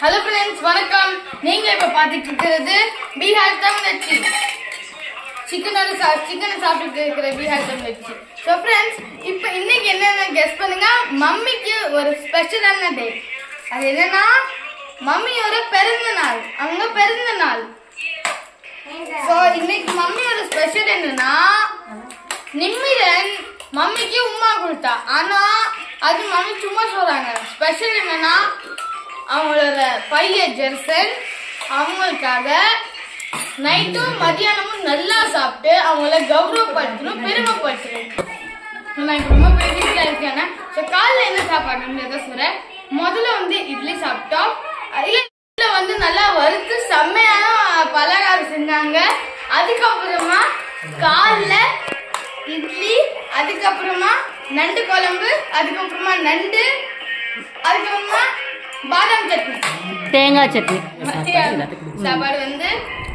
Hello friends வணக்கம் நீங்க இப்ப பாத்துட்டு இருக்கிறது பீகார் தமிழச்சி சிக்கனோட சா சிக்கனை சாப்பிட்டு இருக்கிற பீகார் தமிழச்சி ஸோ ஃப்ரெண்ட்ஸ் இப்போ இன்னைக்கு என்னென்ன கெஸ் பண்ணுங்க மம்மிக்கு ஒரு ஸ்பெஷலான டே அது என்னன்னா மம்மியோட பிறந்த நாள் அவங்க பிறந்த நாள் ஸோ இன்னைக்கு மம்மியோட ஸ்பெஷல் என்னன்னா நிம்மிரன் மம்மிக்கு உமா கொடுத்தா ஆனா அது மம்மி சும்மா சொல்றாங்க ஸ்பெஷல் என்னன்னா அவங்களோட பையன் ஜெர்சன் அவங்களுக்காக நைட்டும் மதியானமும் நல்லா சாப்பிட்டு அவங்கள கௌரவப்படுத்தணும் பெருமைப்படுத்தணும் நான் இப்ப ரொம்ப பெரிய இருக்கேன் ஸோ காலைல என்ன சாப்பாடுன்றத சொல்றேன் முதல்ல வந்து இட்லி சாப்பிட்டோம் இல்ல இதுல வந்து நல்லா வறுத்து செம்மையான பலகாரம் செஞ்சாங்க அதுக்கப்புறமா காலைல இட்லி அதுக்கப்புறமா நண்டு குழம்பு அதுக்கப்புறமா நண்டு அதுக்கப்புறமா பாதாம் சட்னி தேங்காய் சட்னி மத்திய சாப்பாடு வந்து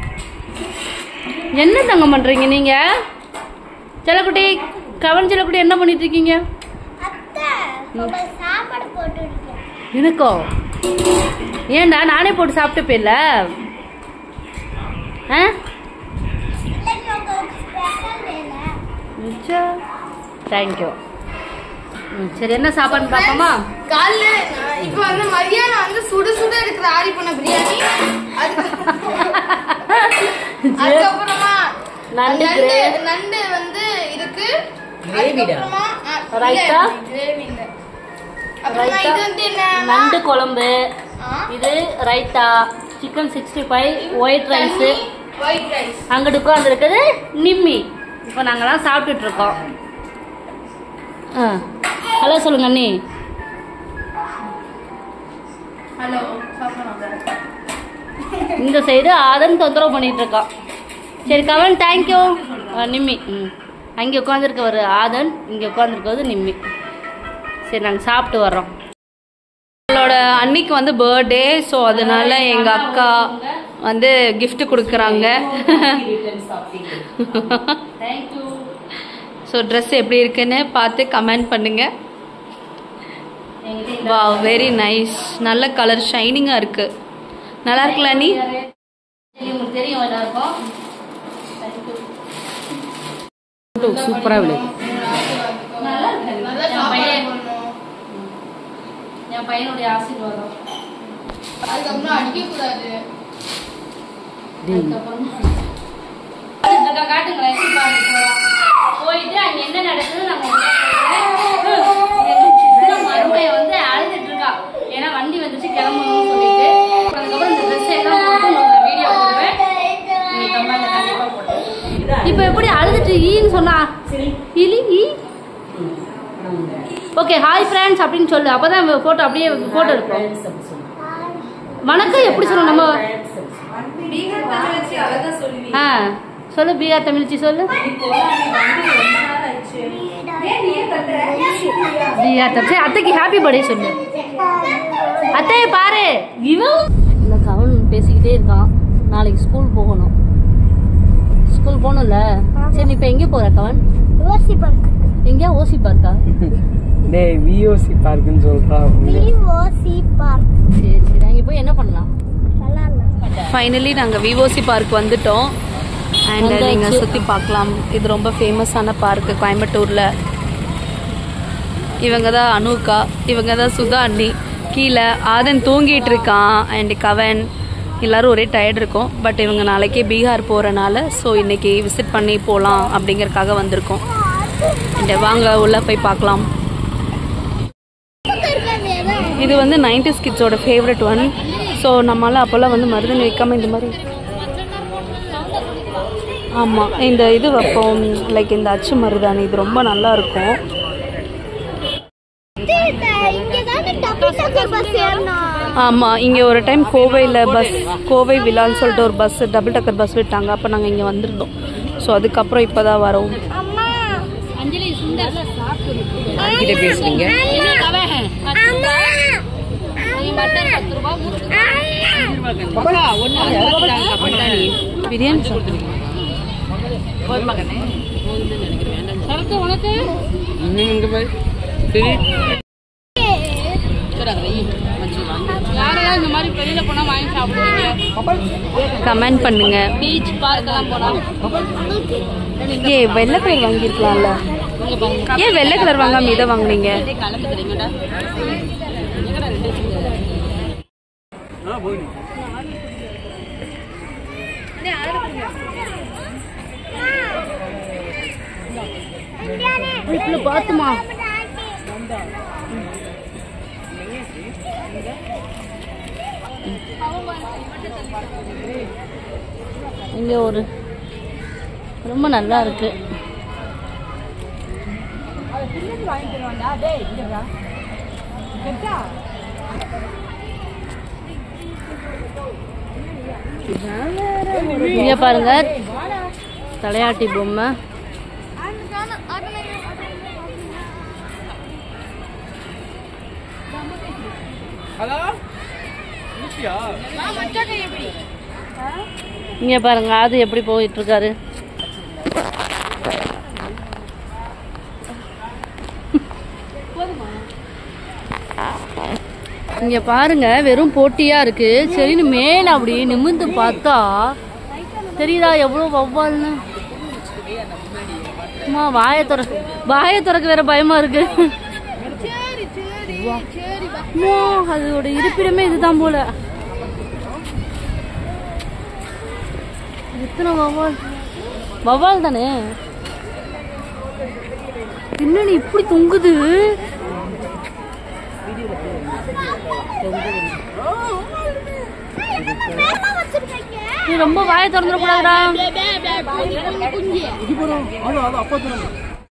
என்ன தங்கம் பண்றீங்க நீங்க செல்லக்குட்டி கவன் செல்லக்குட்டி என்ன பண்ணிட்டு இருக்கீங்க அத்தை உங்களுக்கு சாப்பாடு போட்டு இருக்கேன் எனக்கோ ஏன்டா நானே போட்டு சாப்பிட்டு போயில ஆ இன்னைக்கு உங்களுக்கு ஸ்பெஷல் வேலை தேங்க்யூ ம் சரி என்ன சாப்பாடுன்னு பார்ப்போமா காலைல இப்ப வந்து மதியானம் வந்து சுட சுட இருக்கிற ஆரி பண்ண பிரியாணி அதுக்கு- அதுக்கப்புறமா நண்டு நண்டு gravy. நண்டு வந்து இருக்கு Gravy-டா? அதுக்கப்புறமா ஆ, இல்ல, ரைத்தா? gravy இல்ல. அப்புறமா ரைத்தா? இது வந்து என்னன்னா நண்டு குழம்பு ஆ, இது raita chicken sixty five white rice தண்ணி, white rice. அங்கிட்டு உட்காந்துருக்குது நிம்மி இப்போ நாங்களாம் சாப்பிட்டுட்டு இருக்கோம் ஆ ஹலோ சொல்லுங்க அண்ணி ஹலோ சாப்பிடணும் இந்த சைடு ஆதன் தொந்தரவு பண்ணிட்டு இருக்கான் சரி கவன் தேங்க்யூ நிம்மி ம் அங்கே உட்காந்துருக்கவர் ஆதன் இங்கே உட்காந்துருக்கிறது நிம்மி சரி நாங்கள் சாப்பிட்டு வர்றோம் அவளோட அன்னைக்கு வந்து பர்த்டே ஸோ அதனால எங்க அக்கா வந்து gift கொடுக்குறாங்க தேங்க்யூ ஸோ ட்ரெஸ் எப்படி இருக்குன்னு பார்த்து கமெண்ட் பண்ணுங்க வா வெரி நைஸ் நல்ல கலர் ஷைனிங்காக இருக்கு நல்லா இருக்குல்ல நீ உங்களுக்கு தெரியும் எல்லாருக்கும் சூப்பரா விழுது நல்லா இருக்கு நல்லா என் சாப்பாடு பையன் பண்ணணும். என் பையனுடைய ஆசீர்வாதம் அதுக்கப்புறம் அடிக்க கூடாது அதுக்கப்புறமா இருக்கா காட்டுங்களேன் எப்படி பாருங்க போலாம். போயிட்டு அங்க என்ன நடக்குது நம்ம மறுபடியும் வந்து அழுதுட்டு இருக்கா ஏன்னா வண்டி வந்துச்சு கிளம்பணும்னு சொல்லிட்டு அதுக்கப்புறம் இந்த ட்ரெஸ் எல்லாம் போட்டு உங்களுக்கு வீடியோ போடுவேன் நீங்க கமெண்ட்ல கண்டிப்பா போடுங்க இப்போ எப்படி அழுதுட்டு ஈன்னு சொன்னா இலி ஈ ஓகே ஹாய் ஃப்ரெண்ட்ஸ் அப்படின்னு சொல்லு அப்பதான் போட்டோ அப்படியே போட்டோ எடுப்போம் வணக்கம் எப்படி சொல்லணும் நம்ம ஆ சொல்லு பீகார் தமிழ்ச்சி சொல்லு பீகார் தமிழ்ச்சி அத்தைக்கு ஹாப்பி பர்த்டே சொல்லு அத்தையை பாரு இவன் இந்த கவன் பேசிக்கிட்டே இருக்கான் நாளைக்கு ஸ்கூல் போகணும் ஸ்கூல் போகணும்ல சரி நீ இப்போ எங்கே போற கவன் யோசி பார்க் எங்கேயா ஓசி பார்க்கா டேய் விஓசி பார்க்குன்னு சொல்றான் விஓசி பார்க் சரி சரி அங்கே போய் என்ன பண்ணலாம் விளாட்லாம் ஃபைனலி நாங்கள் விவோசி பார்க் வந்துட்டோம் அண்ட் வந்தாச்சு. நீங்கள் சுற்றி பார்க்கலாம் இது ரொம்ப ஃபேமஸான பார்க்கு கோயம்புத்தூரில் இவங்க தான் அனுக்கா இவங்க தான் சுதா அண்ணி கீழே ஆதன் தூங்கிட்டு இருக்கான் அண்ட் கவன் எல்லாரும் ஒரே டயர்ட் இருக்கும் பட் இவங்க நாளைக்கே பீகார் போகிறனால ஸோ இன்னைக்கு விசிட் பண்ணி போகலாம் அப்படிங்கறதுக்காக வந்திருக்கோம் அண்ட் வாங்க உள்ளே போய் பார்க்கலாம் இது வந்து நைன்டி கிட்ஸோட ஃபேவரட் ஒன் ஸோ நம்மளால அப்போல்லாம் வந்து மருதணி வைக்காம இந்த மாதிரி ஆமாம் இந்த இது வைப்போம் லைக் இந்த அச்சு மருதாணி இது ரொம்ப நல்லா இருக்கும் இங்க தானே டபுள் டக்கர் பஸ் ஏறணும் ஆமாம் இங்கே ஒரு டைம் கோவையில் பஸ் கோவை விழான்னு சொல்லிட்டு ஒரு பஸ் டபுள் டக்கர் பஸ் விட்டாங்க அப்போ நாங்கள் இங்கே வந்திருந்தோம் ஸோ அதுக்கப்புறம் இப்போ தான் வரோம் அம்மா அஞ்சலி சுந்தர் கிட்ட பேசுறீங்க அம்மா பத்து ரூபா பிரியாணி சாப்பிடுங்க சரக்கு உனக்கு இங்க பாரு சரி யாரெல்லாம் யாரெல்லாம் இந்த மாதிரி வெளியில போனா வாங்கி சாப்பிடுவீங்க கமெண்ட் பண்ணுங்க பீச் பார்க்கெல்லாம் போனா ஏ வெள்ளை கலர் வாங்கியிருக்கலாம்ல இங்க பாருங்க ஏன் வெள்ளை கலர் வாங்காம இதை வாங்குனீங்க அப்படியே கலந்து தெரியுமாடா எங்கடா ரெண்டு வச்சிருக்காரு? இப்படி பார்த்துமா இங்க ஒரு ரொம்ப நல்லா இருக்கு இங்க பாருங்க தலையாட்டி பொம்மை இங்க பாருங்க அது எப்படி போயிட்டு இருக்காரு இங்க பாருங்க வெறும் போட்டியா இருக்கு சரின்னு மேல அப்படி நிமிர்ந்து பார்த்தா தெரியுதா எவ்வளவு வவ்வால்னு அம்மா வாயை திற வாயை திறக்க வேற பயமா இருக்கு அம்மா, அதோட இருப்பிடமே இதுதான் போல எத்தனை வவ்வால் வவ்வால் தானே பின்னாடி இப்படி தொங்குது நீ ரொம்ப வாயை திறந்துடக்கூடாதுடா குஞ்சு இது போதும் அது அது அப்பா தரணும்